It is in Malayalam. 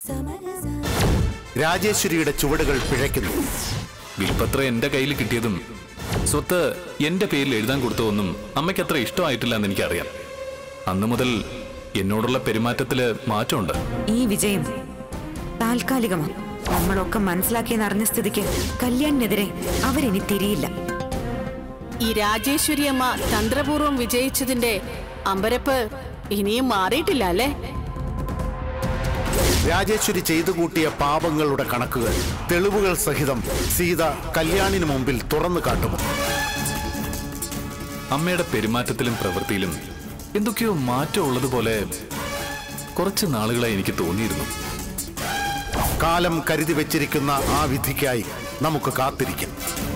രാജേശ്വരിയുടെ ചുവടുകൾ പിഴയ്ക്കുന്നു വിൽപത്രം എന്റെ കയ്യിൽ കിട്ടിയതും സ്വത്ത് എന്റെ പേരിൽ എഴുതാൻ കൊടുത്തതൊന്നും അമ്മയ്ക്ക് അത്ര ഇഷ്ടമായിട്ടില്ല എന്ന് എനിക്കറിയാം അന്നു മുതൽ എന്നോടുള്ള പെരുമാറ്റത്തില് മാറ്റമുണ്ട് ഈ വിജയം താൽക്കാലികമാണ് നമ്മളൊക്കെ മനസ്സിലാക്കിയെന്ന് അറിഞ്ഞ സ്ഥിതിക്ക് കല്യാണിനെതിരെ അവരിനി തിരിയില്ല ഈ രാജേശ്വരി അമ്മ തന്ത്രപൂർവ്വം വിജയിച്ചതിന്റെ അമ്പരപ്പ് ഇനിയും മാറിയിട്ടില്ല അല്ലേ രാജേശ്വരി ചെയ്തു കൂട്ടിയ പാപങ്ങളുടെ കണക്കുകൾ തെളിവുകൾ സഹിതം സീത കല്യാണിന് മുമ്പിൽ തുറന്നു കാട്ടുമോ അമ്മയുടെ പെരുമാറ്റത്തിലും പ്രവൃത്തിയിലും എന്തൊക്കെയോ മാറ്റം ഉള്ളതുപോലെ കുറച്ച് നാളുകളായി എനിക്ക് തോന്നിയിരുന്നു കാലം കരുതി വെച്ചിരിക്കുന്ന ആ വിധിക്കായി നമുക്ക് കാത്തിരിക്കാം